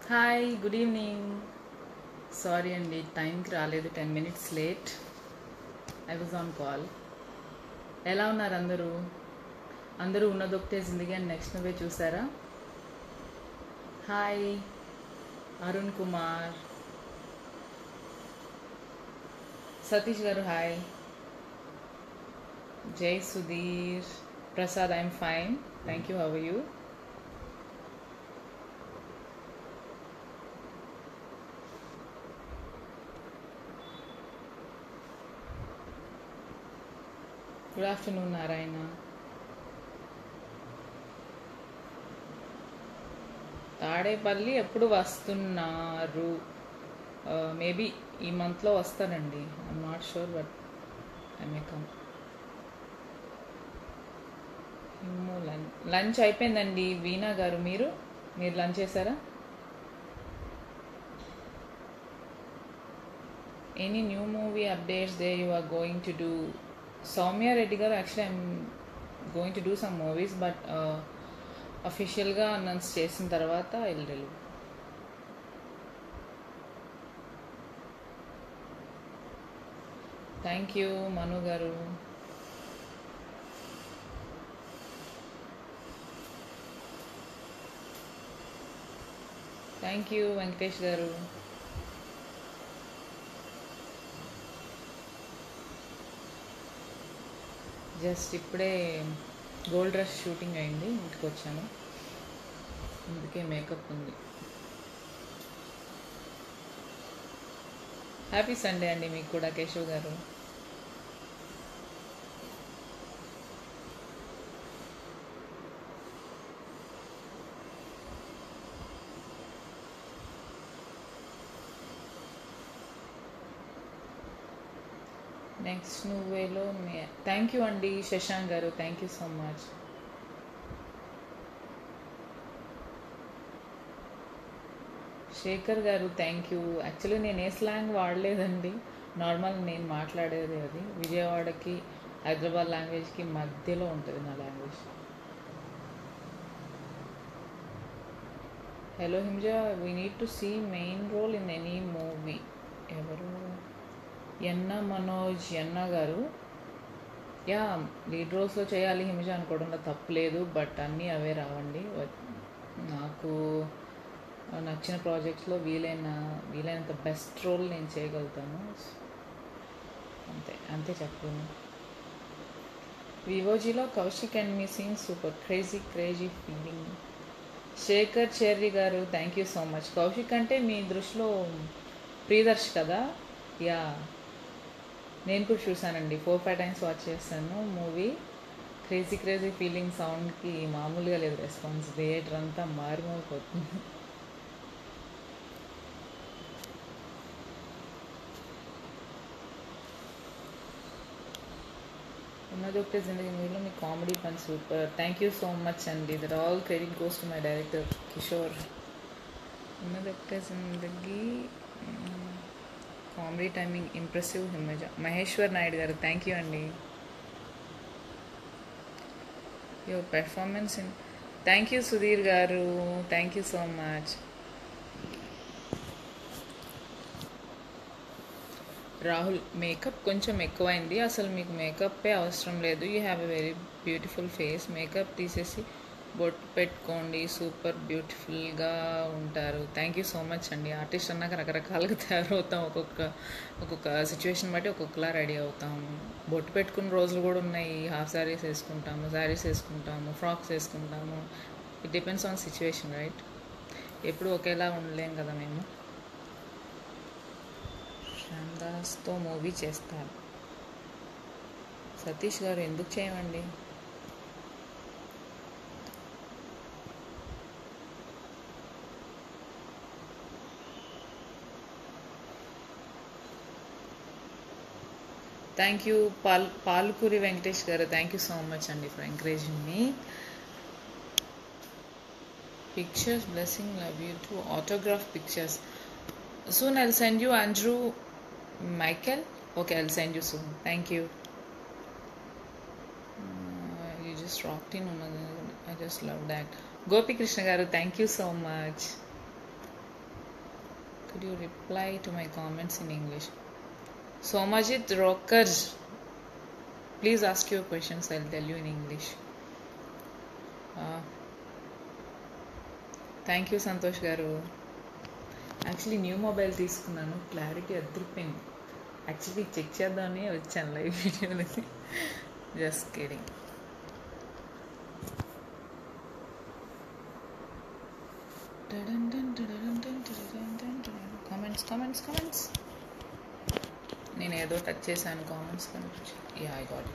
Hi good evening sorry అండి టైంకి రాలేదు ten minutes late I was on call ఎలా ఉన్నారు అందరూ అందరూ ఉన్నదొక్కటే జిందగీ అని నెక్స్ట్ నువ్వే చూసారా hi Arun Kumar Satish garu hi Jai Sudheer Prasad I'm fine thank you how you good afternoon Narayana Tadepalli ఎప్పుడు వస్తున్నారు మేబీ ఈ మంత్లో వస్తానండి I'm not sure but I may come lunch lunch అయిపోయిందండి వీణా గారు మీరు మీరు లంచ్ చేశారా any new movie updates they you are going to do Soumya Reddy garu actually I'm going to do some movies but అఫీషియల్గా అనౌన్స్ చేసిన తర్వాత వెళ్ళి థ్యాంక్ యూ మను గారు thank you Venkatesh గారు జస్ట్ ఇప్పుడే గోల్డ్ రష్ షూటింగ్ అయింది ఇంటికి వచ్చాను అందుకే మేకప్ ఉంది హ్యాపీ సండే అండి మీకు కూడా కేశవ్ గారు నెక్స్ట్ నువ్వేలో థ్యాంక్ యూ అండి Shashank garu thank you so much Shekhar garu thank you actually నేను ఏ స్లాంగ్ వాడలేదండి నార్మల్ నేను మాట్లాడేది అది విజయవాడకి హైదరాబాద్ లాంగ్వేజ్కి మధ్యలో ఉంటుంది నా language hello Himaja we need to see main role in any movie ఎవరు ఎన్న మనోజ్ ఎన్న గారు యా లీడ్ రోల్స్లో చేయాలి హింజ అనుకోవడంలో తప్పలేదు బట్ అన్నీ అవే రావండి నాకు నచ్చిన ప్రాజెక్ట్స్లో వీలైన వీలైనంత బెస్ట్ రోల్ నేను చేయగలుగుతాను అంతే అంతే చెప్పలేను వివోజీలో కౌశిక్ అండ్ మీ scene super crazy crazy feeling Shekhar Cherry garu thank you so much Kaushik అంటే మీ దృష్టిలో ప్రియదర్శ్ కదా యా నేను కూడా చూసానండి ఫోర్ ఫైవ్ టైమ్స్ వాచ్ చేస్తాను మూవీ క్రేజీ క్రేజీ ఫీలింగ్ సౌండ్కి మామూలుగా లేదు రెస్పాన్స్ థియేటర్ అంతా మారిమోగిపోతుంది ఉన్నది ఒకటే జిందగీ మీలో మీ కామెడీ పని super thank you so much అండి that all credit goes to my director Kishore Unnadi Okate Zindagi comedy timing impressive Himaja Maheshwar Naidu garu thank you అండి your performance in thank you Sudheer garu thank you so much Rahul makeup కొంచెం ఎక్కువైంది అసలు మీకు మేకప్పే అవసరం లేదు you have a very beautiful face makeup తీసేసి బొట్టు పెట్టుకోండి సూపర్ బ్యూటిఫుల్గా ఉంటారు థ్యాంక్ యూ సో మచ్ అండి ఆర్టిస్ట్ అన్నాక రకరకాలుగా తయారవుతాం ఒక్కొక్క ఒక్కొక్క సిచ్యువేషన్ బట్టి ఒక్కొక్కలా రెడీ అవుతాము బొట్టు పెట్టుకున్న రోజులు కూడా ఉన్నాయి హాఫ్ శారీస్ వేసుకుంటాము శారీస్ వేసుకుంటాము ఫ్రాక్స్ వేసుకుంటాము it depends on situation right ఎప్పుడు ఒకేలా ఉండలేం కదా మేము శ్యామ్దాస్తో మూవీ చేస్తారు సతీష్ గారు ఎందుకు చేయమండి thank you Pal Palkuri Venkatesh garu thank you so much అండి for encouraging me pictures blessing love you too autograph pictures soon I'll send you Andrew Michael okay I'll send you soon thank you you just rocked in ఉన్నది I just love that Gopikrishna garu thank you so much could you reply to my comments in english somajit rockers please ask your questions i'll tell you in english uh, thank you Santosh garu actually new mobile తీసుకున్నాను clarity అద్దరిపోయింది actually check చేద్దామని వచ్చాను live వీడియోలకి just kidding comments comments comments నేను ఏదో touch చేశాను comments కనిపించి yeah I got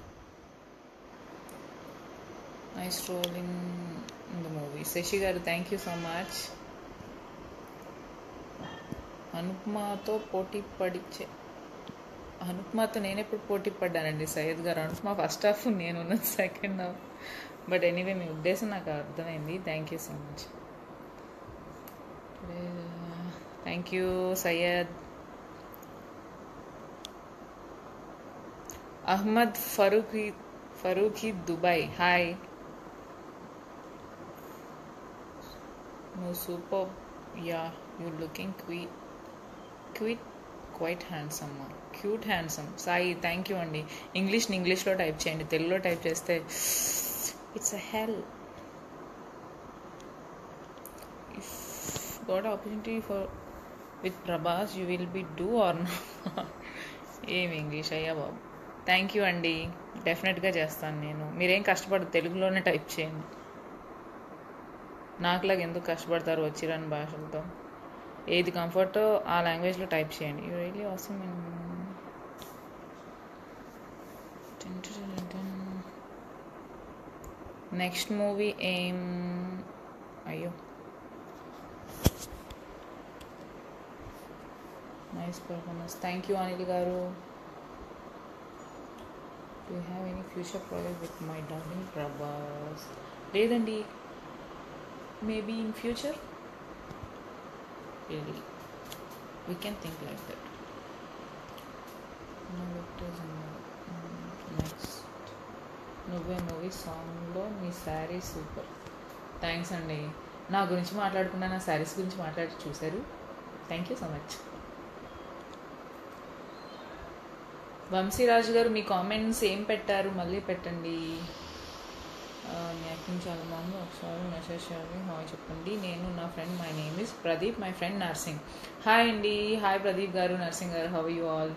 nice role in the movie Sasi garu thank you so much అనుపమాతో పోటీ పడిచే అనుపమాతో నేను ఎప్పుడు పోటీ పడ్డానండి సయ్యద్ గారు అనుపమ ఫస్ట్ హాఫ్ నేను ఉన్నది సెకండ్ హాఫ్ బట్ ఎనీవే మీ ఉద్దేశం నాకు అర్థమైంది thank you so much thank you Syed Ahmed Farooqui Farooqui Dubai hi నువ్వు super yeah you looking quite quite quite handsome cute handsome Sai thank you అండి ఇంగ్లీష్ని ఇంగ్లీష్లో టైప్ చేయండి తెలుగులో టైప్ చేస్తే it's a hell if got opportunity for with Prabhas you will be do or ఏం English అయ్యా బాబు థ్యాంక్ యూ అండి డెఫినెట్గా చేస్తాను నేను మీరేం కష్టపడదు తెలుగులోనే టైప్ చేయండి నాకులాగా ఎందుకు కష్టపడతారు వచ్చిరాని భాషలతో ఏది కంఫర్టో ఆ లాంగ్వేజ్లో టైప్ చేయండి యూ రియలీ అవసరం నెక్స్ట్ మూవీ ఏం అయ్యో nice performance thank you Anil garu do have any future project with my darling Prabhas లేదండి maybe in future really we can think like that no vectors in next Nuvve movie సాంగ్లో మీ sari super thanks అండి నా గురించి మాట్లాడుకున్నా నా శారీస్ గురించి మాట్లాడి చూశారు thank you so much Vamsiraju garu మీ కామెంట్స్ ఏం పెట్టారు మళ్ళీ పెట్టండి మీ యాక్టింగ్ చాలా బాగుంది ఒకసారి మెసేజ్ చేయాలి హాయ్ చెప్పండి నేను నా friend my name is Pradeep my friend Narsing hi అండి hi Pradeep garu Narsing garu how you all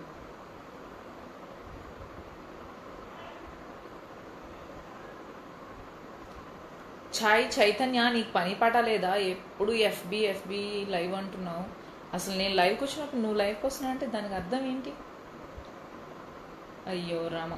ఛాయ్ చైతన్య నీకు పని పాట లేదా ఎప్పుడు ఎఫ్బి ఎఫ్బి లైవ్ అంటున్నావు అసలు నేను లైవ్కి వచ్చినప్పుడు నువ్వు లైవ్కి వస్తున్నావు అంటే దానికి అర్థం ఏంటి అయ్యో రామ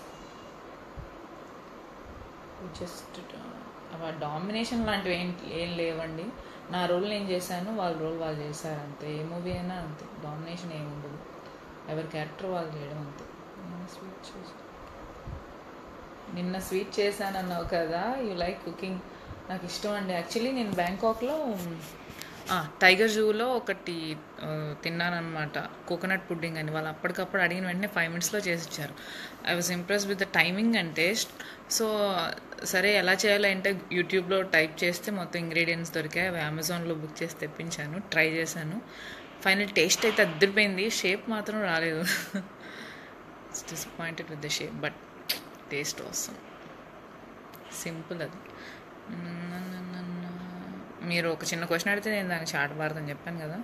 జస్ట్ అవ డామినేషన్ లాంటివి ఏం ఏం లేవండి నా రోల్ నేను చేశాను వాళ్ళ రోల్ వాళ్ళు చేశారు అంతే ఏ మూవీ అయినా అంతే డామినేషన్ ఏమి ఉండదు ఎవరి క్యారెక్టర్ వాళ్ళు చేయడం అంతే స్వీట్ చేసి నిన్న స్వీట్ చేశాను అన్నావు కదా యూ లైక్ కుకింగ్ నాకు ఇష్టం అండి యాక్చువల్లీ నేను బ్యాంకాక్లో టైగర్ జూలో ఒకటి తిన్నానమాట కోకోనట్ పుడ్డింగ్ అని వాళ్ళు అప్పటికప్పుడు అడిగిన వెంటనే ఫైవ్ మినిట్స్లో చేసి ఇచ్చారు I was impress with the timing and taste so సరే ఎలా చేయాలి అంటే యూట్యూబ్లో టైప్ చేస్తే మొత్తం ఇంగ్రీడియంట్స్ దొరికాయి అవి అమెజాన్లో బుక్ చేసి తెప్పించాను ట్రై చేశాను ఫైనల్ టేస్ట్ అయితే అద్దరిపోయింది షేప్ మాత్రం రాలేదు disappointed with the shape but taste వస్తుంది సింపుల్ అది మీరు ఒక చిన్న క్వశ్చన్ అడిగితే నేను దానికి చాట భారతం చెప్పాను కదా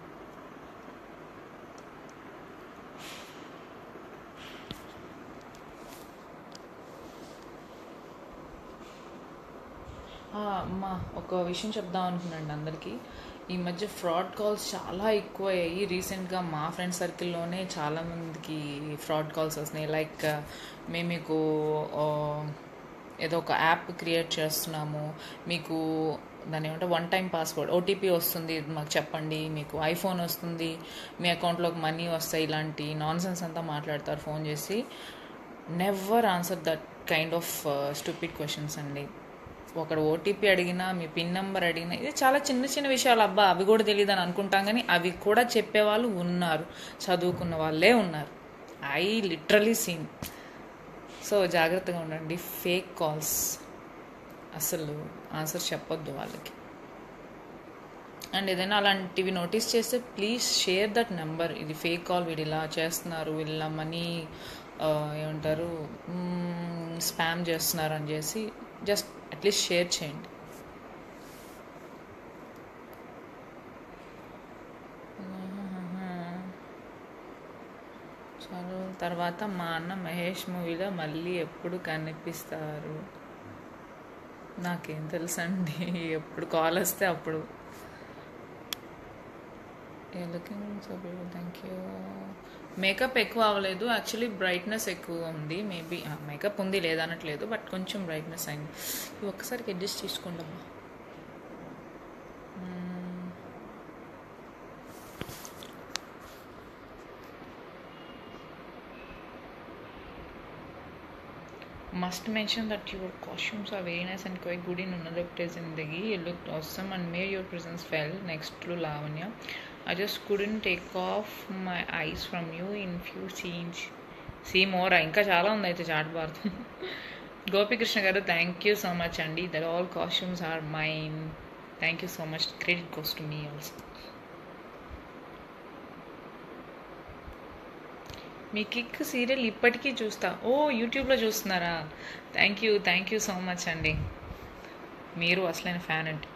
అమ్మా ఒక విషయం చెప్దాం అనుకున్నాండి అందరికీ ఈ మధ్య ఫ్రాడ్ కాల్స్ చాలా ఎక్కువ అయ్యాయి రీసెంట్గా మా ఫ్రెండ్ సర్కిల్లోనే చాలామందికి ఫ్రాడ్ కాల్స్ వస్తున్నాయి లైక్ మేము మీకు ఏదో ఒక యాప్ క్రియేట్ చేస్తున్నాము మీకు దాని ఏమంటే వన్ టైం పాస్వర్డ్ ఓటీపీ వస్తుంది మాకు చెప్పండి మీకు ఐఫోన్ వస్తుంది మీ అకౌంట్లోకి మనీ వస్తాయి ఇలాంటి నాన్ సెన్స్ అంతా మాట్లాడతారు ఫోన్ చేసి never answer that kind of stupid questions అండి ఒకడు ఓటీపీ అడిగినా మీ పిన్ నెంబర్ అడిగినా ఇది చాలా చిన్న చిన్న విషయాలు అబ్బా అవి కూడా తెలియదు అని అనుకుంటాం కానీ అవి కూడా చెప్పేవాళ్ళు ఉన్నారు చదువుకున్న వాళ్ళే ఉన్నారు ఐ లిటరలీ సీన్ సో జాగ్రత్తగా ఉండండి ఫేక్ కాల్స్ అసలు ఆన్సర్ చెప్పొద్దు వాళ్ళకి అండ్ ఏదైనా అలాంటివి నోటీస్ చేస్తే ప్లీజ్ షేర్ దట్ నెంబర్ ఇది ఫేక్ కాల్ వీడు ఇలా చేస్తున్నారు వీళ్ళ మనీ ఏమంటారు స్పామ్ చేస్తున్నారు అని చేసి జస్ట్ అట్లీస్ట్ షేర్ చేయండి చలో తర్వాత మా అన్న మహేష్ మూవీలో మళ్ళీ ఎప్పుడు కనిపిస్తారు నాకేం తెలుసండి ఎప్పుడు కాల్ వస్తే అప్పుడు looking so beautiful thank you makeup ఎక్కువ అవ్వలేదు యాక్చువల్లీ బ్రైట్నెస్ ఎక్కువ ఉంది మేబీ మేకప్ ఉంది లేదనట్లేదు బట్ కొంచెం బ్రైట్నెస్ అయింది ఇవి ఒక్కసారికి అడ్జస్ట్ చేసుకోండి అమ్మా must mention that your costumes are very nice and quite good in Unadopte Zindagi. You looked awesome and made your presence felt next to Lavanya. I just couldn't take off my eyes from you in few scenes. See more ఇంకా చాలా ఉంది అయితే chat Bharatam Gopikrishna garu thank you so much అండి that all costumes are mine thank you so much credit goes to me also మీ kick serial ఇప్పటికీ చూస్తా ఓ యూట్యూబ్లో చూస్తున్నారా thank you thank you so much అండి మీరు అసలైన ఫ్యాన్ అండి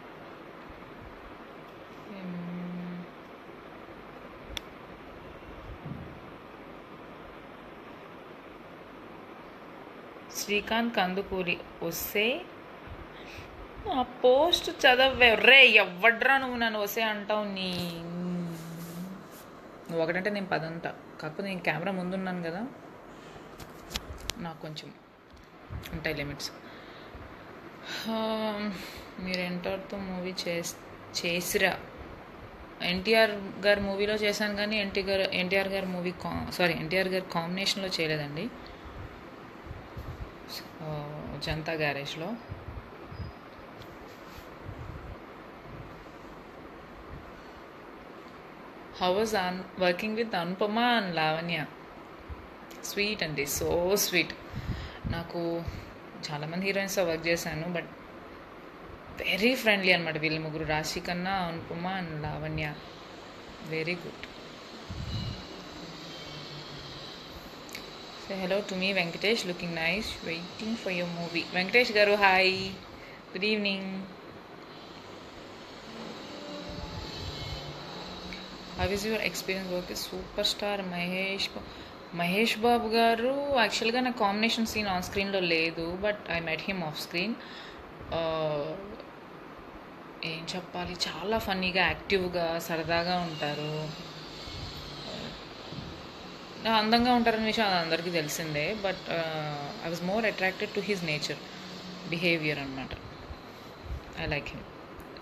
శ్రీకాంత్ కందుకూరి వస్తే ఆ పోస్ట్ చదవే రే ఎవడ్రా నువ్వు నన్ను వస్తే అంటావు నీ నువ్వు ఒకటంటే నేను పదంతా కాకపోతే నేను కెమెరా ముందున్నాను కదా నాకు కొంచెం ఉంటాయి లిమిట్స్ మీరు ఎంటర్తో మూవీ చేస్ చేసిరా ఎన్టీఆర్ గారి మూవీలో చేశాను కానీ ఎన్టీ గారు ఎన్టీఆర్ గారి మూవీ కా సారీ ఎన్టీఆర్ గారి కాంబినేషన్లో చేయలేదండి జనతా గ్యారేజ్లో హౌ వాజ్ అన్ working with Anupama and Lavanya sweet అండి సో స్వీట్ నాకు చాలామంది హీరోయిన్స్తో వర్క్ చేశాను బట్ వెరీ ఫ్రెండ్లీ అనమాట వీళ్ళు ముగ్గురు Raashi Khanna Anupama and Lavanya very good so hello to me Venkatesh looking nice waiting for your movie Venkatesh garu hi good evening how is your experience work super star Mahesh Mahesh Babu garu యాక్చువల్గా నా కాంబినేషన్ సీన్ ఆన్ స్క్రీన్లో లేదు but I met him off screen ఏం చెప్పాలి చాలా ఫన్నీగా యాక్టివ్గా సరదాగా ఉంటారు అందంగా ఉంటారనే విషయం అది అందరికీ తెలిసిందే but I was more attracted to his nature behaviour అనమాట ఐ లైక్ హిమ్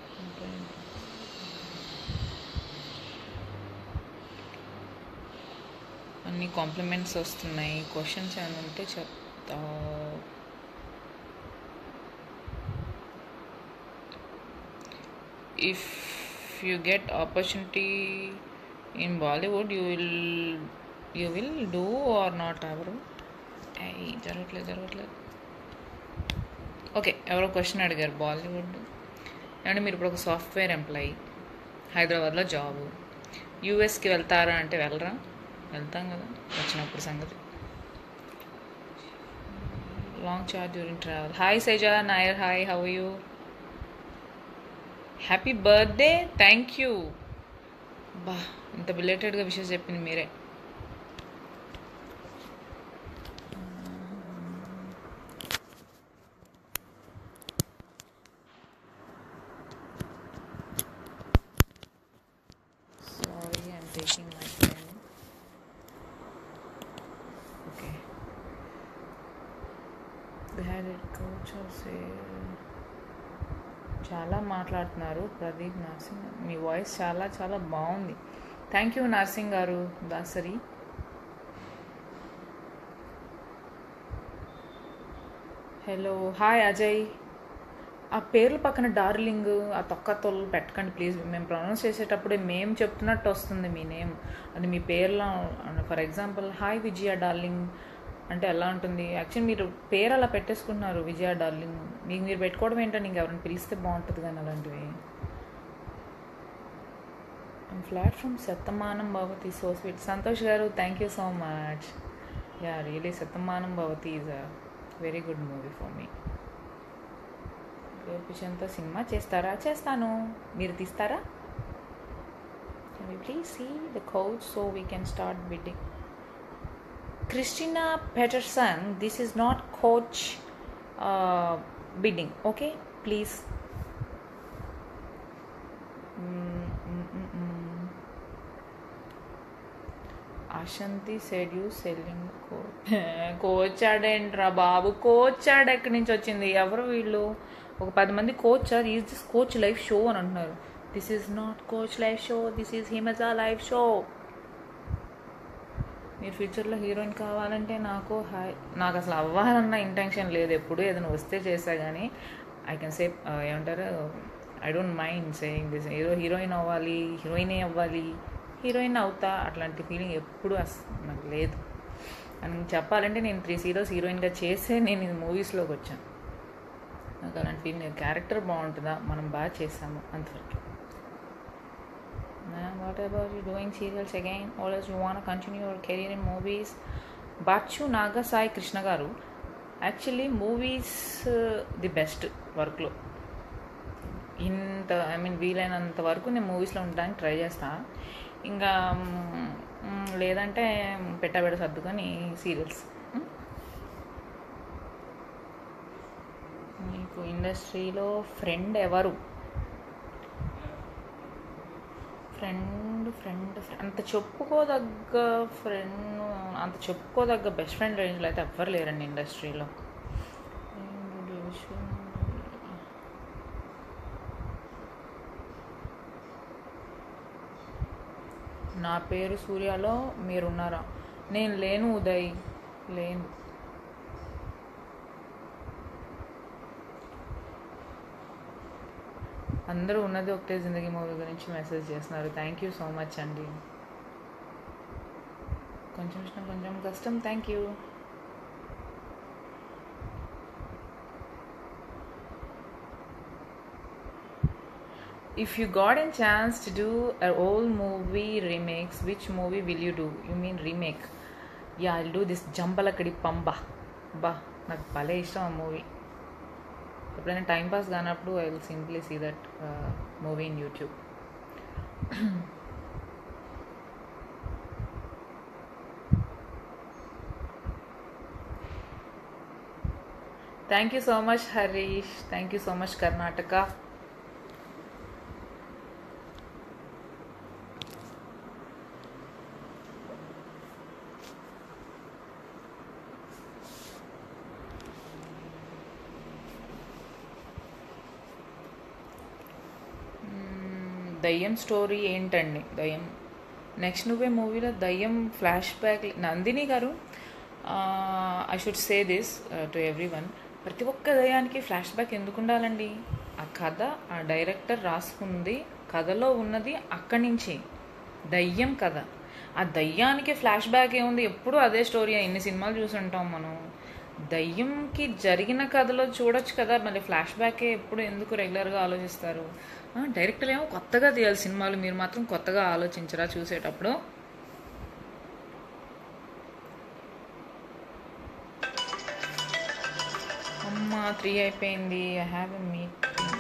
అన్ని కాంప్లిమెంట్స్ వస్తున్నాయి క్వశ్చన్స్ ఏమైనా ఉంటే చెప్తా if you get opportunity in Bollywood you will you will do or not ఎవరు జరగట్లేదు జరగట్లేదు ఓకే ఎవరో క్వశ్చన్ అడిగారు బాలీవుడ్ ఏమంటే మీరు ఇప్పుడు ఒక సాఫ్ట్వేర్ ఎంప్లాయీ హైదరాబాద్లో జాబు యూఎస్కి వెళ్తారా అంటే వెళ్ళరా వెళ్తాం కదా వచ్చినప్పుడు సంగతి long charge during travel hi Saija Nair hi how you happy birthday thank you బా ఇంత బిలేటెడ్గా విషయం చెప్పింది మీరే sorry I'm taking my friend okay coach చాలా మాట్లాడుతున్నారు ప్రదీప్ నర్సింగ్ మీ వాయిస్ చాలా చాలా బాగుంది థ్యాంక్ యూ నర్సింగ్ గారు దాసరి హలో హాయ్ అజయ్ ఆ పేర్ల పక్కన డార్లింగ్ ఆ తొక్క తొలు పెట్టకండి ప్లీజ్ మేము ప్రొనౌన్స్ చేసేటప్పుడే మేము చెప్తున్నట్టు వస్తుంది మీ నేమ్ అది మీ పేర్లో for example hi Vijaya darling అంటే ఎలా ఉంటుంది యాక్చువల్లీ మీరు పేరు అలా పెట్టేసుకుంటున్నారు విజయ డార్లింగ్ మీకు మీరు పెట్టుకోవడం ఏంటంటే ఇంకెవరైనా పిలిస్తే బాగుంటుంది కానీ అలాంటివి I'm flat from Satamanam Bhavati, so sweet. Santosh Garu, thank you so much. Yeah, really, Satamanam Bhavati is a very good movie for me. గోపిచంతో సినిమా చేస్తారా చేస్తాను మీరు తీస్తారా Can we please see the code so we can start bidding? Christina Peterson, this is not coach uh, bidding, okay? Please. Mm, mm, mm, mm. అశంతి said you selling coach coach ఆడేంట్రా బాబు coach ఆడ ఎక్కడి నుంచి వచ్చింది ఎవరు వీళ్ళు ఒక పది మంది coach or is this coach life show అని అంటున్నారు this is not coach life show this is Himaja life show మీరు ఫ్యూచర్లో హీరోయిన్ కావాలంటే నాకు హాయ్ నాకు అసలు అవ్వాలన్న ఇంటెన్షన్ లేదు ఎప్పుడు ఏదైనా వస్తే చేసా కానీ ఐ కెన్ సే ఏమంటారు I don't mind saying this hero heroine అవ్వాలి హీరోయినే అవ్వాలి హీరోయిన్ అవుతా అట్లాంటి ఫీలింగ్ ఎప్పుడు అస్ నాకు లేదు అని చెప్పాలంటే నేను త్రీ హీరోస్ హీరోయిన్గా చేసే నేను ఈ మూవీస్లోకి వచ్చాను నాకు అలాంటి ఫీలింగ్ క్యారెక్టర్ బాగుంటుందా మనం బాగా చేసాము అంతవరకు Now, what about you doing serials again? Or else you want to continue your career in movies? Bachu Naga Sai Krishna Garu. Actually movies the best వర్క్లో ఇంత ఐ మీన్ వీలైనంత వరకు నేను మూవీస్లో ఉండడానికి ట్రై చేస్తా ఇంకా మ్, లేదంటే పెట్టబెడ సర్దుకొని సీరియల్స్ మీకు ఇండస్ట్రీలో ఫ్రెండ్ ఎవరు ఫ్రెండ్ ఫ్రెండ్ అంత చెప్పుకోదగ్గ ఫ్రెండ్ అంత చెప్పుకోదగ్గ బెస్ట్ ఫ్రెండ్ రేంజ్లో అయితే ఎవ్వరు లేరండి ఇండస్ట్రీలో నా పేరు సూర్యలో మీరున్నారా నేను లేను ఉదయ్ లేను అందరూ ఉన్నది ఒకటే జిందగీ మూవీ గురించి మెసేజ్ చేస్తున్నారు థ్యాంక్ యూ సో మచ్ అండి కొంచెం ఇష్టం కొంచెం కష్టం thank you if you got a chance to do an old movie remakes which movie will you do you mean remake yeah i'll do this Jambalakadi Pamba బా నాకు భలే ఇష్టం ఆ మూవీ ఎప్పుడైనా టైం పాస్ కానప్పుడు I will simply see that movie in YouTube thank you so much Harish thank you so much Karnataka మ్మ్, దయ్యం story ఏంటండి దయ్యం నెక్స్ట్ నువ్వే మూవీలో దయ్యం flash flashback Nandini garu I should say this to everyone ప్రతి ఒక్క దయ్యానికి ఫ్లాష్ బ్యాక్ ఎందుకు ఉండాలండి ఆ కథ ఆ డైరెక్టర్ రాసుకుంది కథలో ఉన్నది అక్కడి నుంచి దయ్యం కథ ఆ దయ్యానికి ఫ్లాష్ బ్యాక్ ఏముంది ఎప్పుడు అదే స్టోరీ ఎన్ని సినిమాలు చూసుంటాం మనం దయ్యంకి జరిగిన కథలో చూడొచ్చు కదా మళ్ళీ ఫ్లాష్ బ్యాకే ఎప్పుడు ఎందుకు రెగ్యులర్గా ఆలోచిస్తారు ఆ, డైరెక్టర్ ఏమో కొత్తగా తీయాలి సినిమాలు మీరు మాత్రం కొత్తగా ఆలోచించరా చూసేటప్పుడు అమ్మ త్రీ అయిపోయింది ఐ హ్యావ్ ఎ మీటింగ్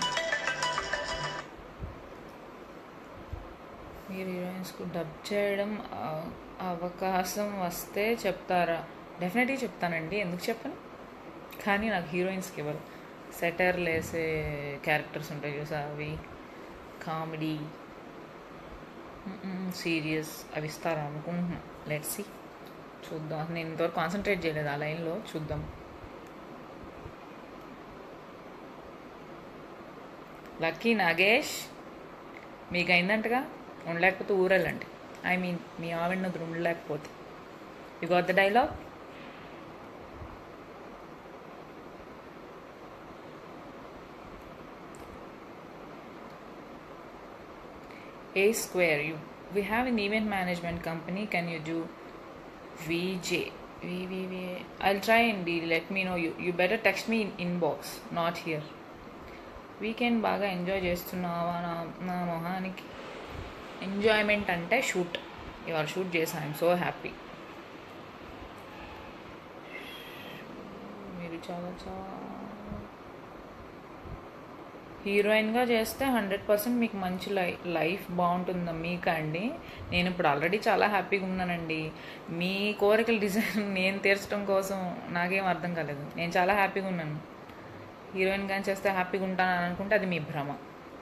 మీరు హీరోయిన్స్కు డబ్ చేయడం ఆ, అవకాశం వస్తే చెప్తారా డెఫినెట్గా చెప్తానండి ఎందుకు చెప్పను కానీ నాకు హీరోయిన్స్కి ఇవ్వరు సెటర్లు వేసే క్యారెక్టర్స్ ఉంటాయి చూసా అవి కామెడీ సీరియస్ అవి ఇస్తారా అనుకుంటున్నాను లెట్స్ సి చూద్దాం నేను ఇంతవరకు కాన్సన్ట్రేట్ చేయలేదు ఆ లైన్లో చూద్దాం లక్కీ నాగేష్ మీకు అయిందంటగా ఉండలేకపోతే ఊరెళ్ళండి ఐ మీన్ మీ ఆవిడ నదురు ఉండలేకపోతే you got the dialogue A square. You we have an event management company. Can you do VJ? V V V. I'll try and be. Let me know. You you better text me in inbox, not here. Weekend బాగా enjoy చేస్తున్నావా నా నా మొహానికి enjoyment అంటే shoot ఇవాళ shoot చేశాను I'm so happy మీరు చాలా చాలా హీరోయిన్గా చేస్తే హండ్రెడ్ పర్సెంట్ మీకు మంచి లై లైఫ్ బాగుంటుందా మీకు అండి నేను ఇప్పుడు ఆల్రెడీ చాలా హ్యాపీగా ఉన్నానండి మీ కోరికల డిజైన్ నేను తీర్చడం కోసం నాకేం అర్థం కాలేదు నేను చాలా హ్యాపీగా ఉన్నాను హీరోయిన్ కానీ చేస్తే హ్యాపీగా ఉంటాను అని అనుకుంటే అది మీ భ్రమ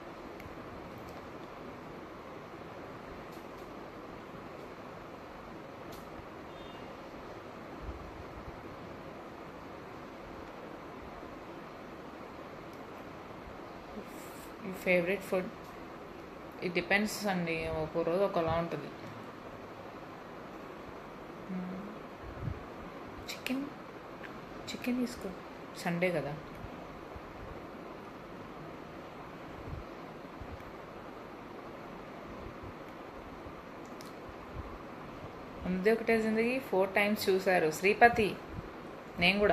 మీ ఫేవరెట్ ఫుడ్ ఇట్ డిపెండ్స్ అండి ఒక్కో రోజు ఒకలా ఉంటుంది చికెన్ చికెన్ తీసుకో సండే కదా అందే ఒకటే జిందగీ ఫోర్ టైమ్స్ చూశారు శ్రీపతి నేను కూడా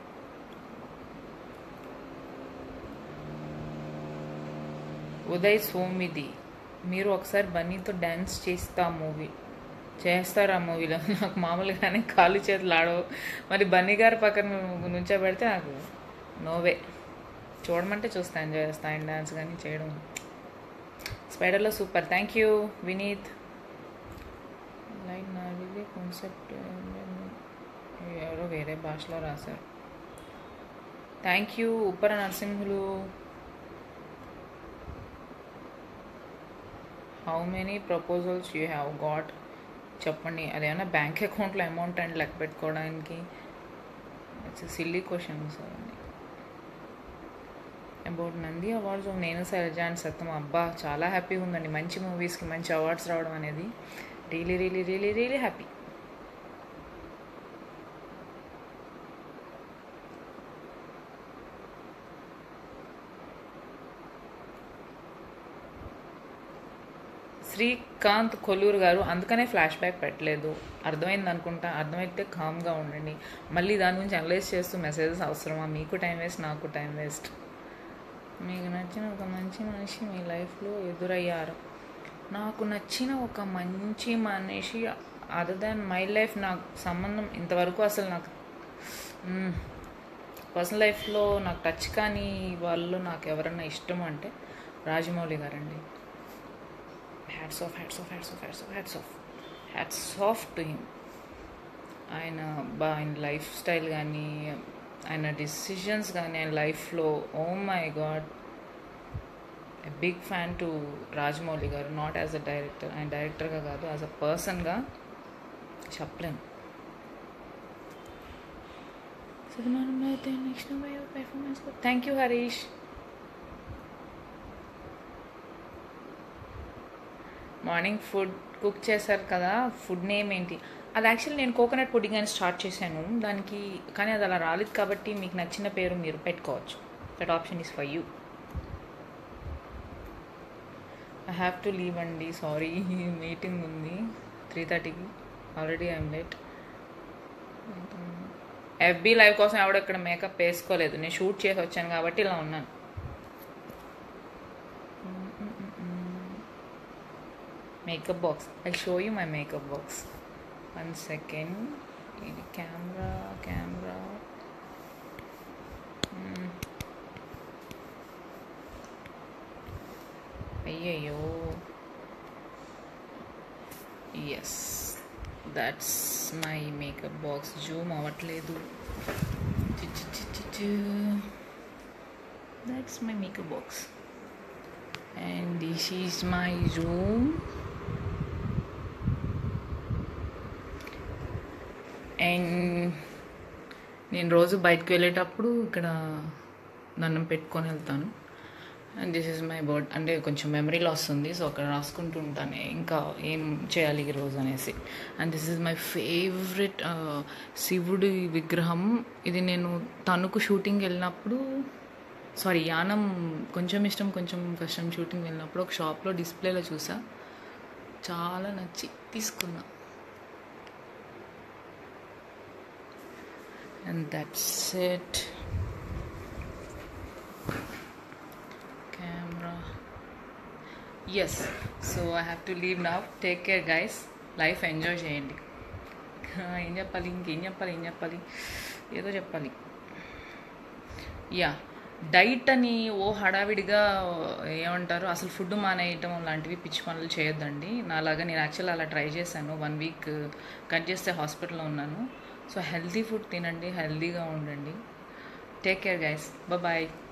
ఉదయ్ సోమిది మీరు ఒకసారి బన్నీతో డ్యాన్స్ చేస్తా మూవీ చేస్తారు ఆ మూవీలో నాకు మామూలుగానే కాలు చేతులు ఆడవు మరి బన్నీ గారి పక్కన నుంచో పెడితే నాకు నోవే చూడమంటే చూస్తా ఎంజాయ్ చేస్తా ఆయన డ్యాన్స్ కానీ చేయడం స్పైడర్లో super thank you Vineeth like నాది కాన్సెప్ట్ ఎవరో వేరే భాషలో రాశారు thank you Uppara Narasimhulu how many proposals you have got చెప్పండి అదేమన్నా బ్యాంక్ అకౌంట్లో అమౌంట్ అండ్ లెక్క పెట్టుకోవడానికి ఇట్స్ సిల్లీ క్వశ్చన్స్ అవన్నీ అబౌట్ నంది అవార్డ్స్ నేను శైలజ అండ్ సత్యం అబ్బా చాలా హ్యాపీగా ఉందండి మంచి మూవీస్కి మంచి అవార్డ్స్ రావడం అనేది really really really really happy Srikanth Kolluru garu అందుకనే ఫ్లాష్ బ్యాక్ పెట్టలేదు అర్థమైంది అనుకుంటా అర్థమైతే కామ్గా ఉండండి మళ్ళీ దాని గురించి అనలైజ్ చేస్తూ మెసేజెస్ అవసరమా మీకు టైం వేస్ట్ నాకు టైం వేస్ట్ మీకు నచ్చిన ఒక మంచి మనిషి మీ లైఫ్లో ఎదురయ్యారు నాకు నచ్చిన ఒక మంచి మనిషి అదర్ దాన్ మై లైఫ్ నాకు సంబంధం ఇంతవరకు అసలు నాకు పర్సనల్ లైఫ్లో నాకు టచ్ కానీ వాళ్ళు నాకు ఎవరన్నా ఇష్టం అంటే రాజమౌళి గారండి hats off hats off hats off hats off hats off hats off to him ఆయన బా ఆయన లైఫ్ స్టైల్ కానీ ఆయన డిసిషన్స్ కానీ ఆయన లైఫ్లో oh my god a big fan to Rajamouli garu not as a director ఆయన డైరెక్టర్గా కాదు యాజ్ అ పర్సన్గా చెప్పలేను సినిమాలో అయితే next performance thank you Harish morning food cook చేశారు కదా ఫుడ్ నేమ్ ఏంటి అది యాక్చువల్లీ నేను కోకోనట్ పుడ్డింగ్ అని స్టార్ట్ చేశాను దానికి కానీ అది అలా రాలేదు కాబట్టి మీకు నచ్చిన పేరు మీరు పెట్టుకోవచ్చు that option is for you I have to leave అండి సారీ మీటింగ్ ఉంది త్రీ థర్టీకి already I'm late FB live కోసం ఎవడ ఇక్కడ మేకప్ వేసుకోలేదు నేను షూట్ చేసి వచ్చాను కాబట్టి ఇలా ఉన్నాను makeup box I show you my makeup box one second ఇది కెమెరా కెమెరా అయ్యయ్యో yes that's my makeup box zoom అవ్వట్లేదు that's my makeup box and this is my room and నేను రోజు బయటకు వెళ్ళేటప్పుడు ఇక్కడ దండం పెట్టుకొని వెళ్తాను and this is my bird అంటే కొంచెం మెమరీ లాస్ ఉంది సో అక్కడ రాసుకుంటూ ఉంటాను ఇంకా ఏం చేయాలి ఈ రోజు అనేసి and this is my favourite శివుడి విగ్రహం ఇది నేను తణుకు షూటింగ్ వెళ్ళినప్పుడు సారీ యానం కొంచెం ఇష్టం కొంచెం కష్టం షూటింగ్ వెళ్ళినప్పుడు ఒక షాప్లో డిస్ప్లేలో చూసా చాలా నచ్చి తీసుకున్నా and that's it camera yes so I have to leave now take care guys life enjoy చేయండి ఏం చెప్పాలి ఇంకేం చెప్పాలి ఏం చెప్పాలి ఏదో చెప్పాలి యా డైట్ అని ఓ హడావిడిగా ఏమంటారు అసలు ఫుడ్ మానేయటం లాంటివి పిచ్చి పనులు చేయొద్దండి నాలాగా నేను యాక్చువల్ అలా ట్రై చేశాను వన్ వీక్ కట్ చేస్తే హాస్పిటల్లో ఉన్నాను సో హెల్తీ ఫుడ్ తినండి హెల్తీగా ఉండండి టేక్ కేర్ గైస్ బాయ్